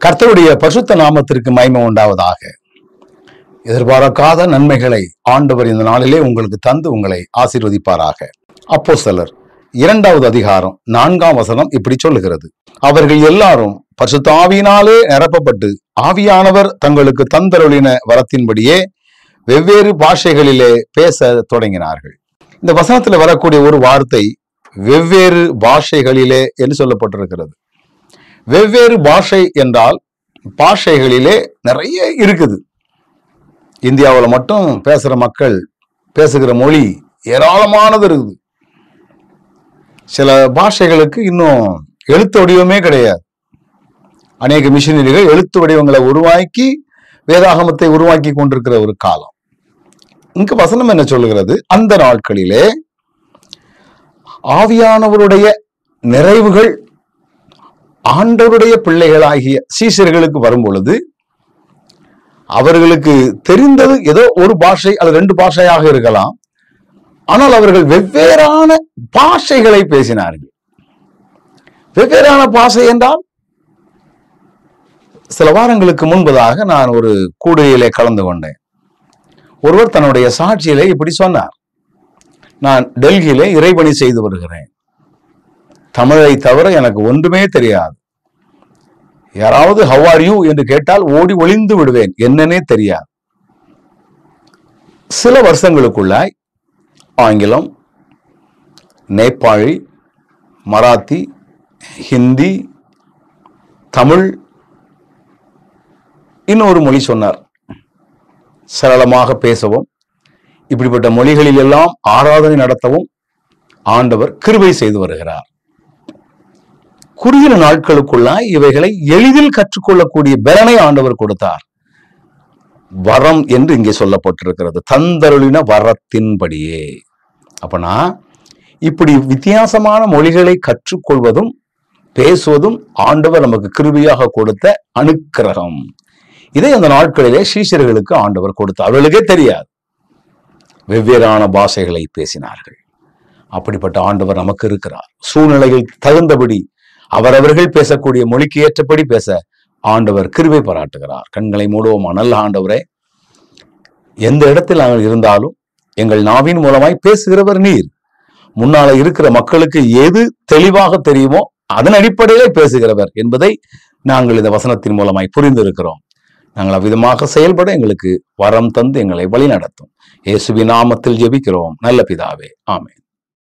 கர்த்தருடைய பரிசுத்த நாமத்திற்கு மகிமை உண்டாவதாக எதிர்பார்க்காத நன்மைகளை ஆண்டவர் இந்த நாளிலே உங்களுக்கு தந்து உங்களை ஆசீர்வதிப்பாராக அப்போஸ்தலர் இரண்டாவது அதிகாரம் நான்காம் வசனம் இப்படி சொல்லுகிறது அவர்கள் எல்லாரும் பரிசுத்த ஆவியினாலே நிரப்பப்பட்டு ஆவியானவர் தங்களுக்கு தந்தருளின வரத்தின்படியே வெவ்வேறு பாஷைகளிலே பேச தொடங்கினார்கள் இந்த வசனத்தில் வரக்கூடிய ஒரு வார்த்தை வெவ்வேறு பாஷைகளிலே என்று சொல்லப்பட்டிருக்கிறது வெவ்வேறு பாஷை என்றால் பாஷைகளிலே நிறைய இருக்குது இந்தியாவில் மட்டும் பேசுகிற மக்கள் பேசுகிற மொழி ஏராளமானது இருக்குது சில பாஷைகளுக்கு இன்னும் எழுத்து வடிவமே கிடையாது அநேக மிஷினரிகள் எழுத்து வடிவங்களை உருவாக்கி வேதாகமத்தை உருவாக்கி கொண்டிருக்கிற ஒரு காலம் இங்கு வசனம் என்ன சொல்லுகிறது அந்த நாட்களிலே ஆவியானவருடைய நிறைவுகள் ஆண்டவருடைய பிள்ளைகளாகிய சீசர்களுக்கு வரும் பொழுது அவர்களுக்கு தெரிந்தது ஏதோ ஒரு பாஷை அது ரெண்டு பாஷையாக இருக்கலாம் ஆனால் அவர்கள் வெவ்வேறான பாஷைகளை பேசினார்கள் வெவ்வேறான பாஷை என்றால் சில வாரங்களுக்கு முன்பதாக நான் ஒரு கூடுகையிலே கலந்து கொண்டேன் ஒருவர் தன்னுடைய சாட்சியிலே இப்படி சொன்னார் நான் டெல்லியிலே இறைபணி செய்து வருகிறேன் தமிழை தவிர எனக்கு ஒன்றுமே தெரியாது யாராவது ஹவ் ஆர் யூ என்று கேட்டால் ஓடி ஒளிந்து விடுவேன் என்னன்னே தெரியாது சில வருஷங்களுக்குள்ளாய் ஆங்கிலம் நேபாளி மராத்தி ஹிந்தி தமிழ் இன்னொரு மொழி சொன்னார் சரளமாக பேசவும் இப்படிப்பட்ட மொழிகளில் எல்லாம் ஆராதனை நடத்தவும் ஆண்டவர் கிருபை செய்து வருகிறார் குறுகிற நாட்களுக்குள்ளாய் இவைகளை எளிதில் கற்றுக்கொள்ளக்கூடிய பலனை ஆண்டவர் கொடுத்தார் வரம் என்று இங்கே சொல்லப்பட்டிருக்கிறது தந்தருளின வரத்தின்படியே அப்பனா இப்படி வித்தியாசமான மொழிகளை கற்றுக்கொள்வதும் பேசுவதும் ஆண்டவர் நமக்கு கிருபியாக கொடுத்த அனுக்கிரகம் இதை அந்த நாட்களிலே சீஷர்களுக்கு ஆண்டவர் கொடுத்தார் அவர்களுக்கே தெரியாது வெவ்வேறான பாஷைகளை பேசினார்கள் அப்படிப்பட்ட ஆண்டவர் நமக்கு இருக்கிறார் சூழ்நிலையில் தகுந்தபடி அவரவர்கள் பேசக்கூடிய மொழிக்கு ஏற்றபடி பேச ஆண்டவர் கிருபை பாராட்டுகிறார் கண்களை மூடுவோமா நல்ல ஆண்டவரே எந்த இடத்தில் நாங்கள் இருந்தாலும் எங்கள் நாவின் மூலமாய் பேசுகிறவர் நீர் முன்னால இருக்கிற மக்களுக்கு எது தெளிவாக தெரியுமோ அதன் அடிப்படையிலே பேசுகிறவர் என்பதை நாங்கள் இந்த வசனத்தின் மூலமாய் புரிந்திருக்கிறோம் நாங்கள் அவ்விதமாக செயல்பட எங்களுக்கு வரம் தந்து எங்களை வழி நடத்தும் இயேசுவின் நாமத்தில் ஜெபிக்கிறோம் நல்ல பிதாவே ஆமென்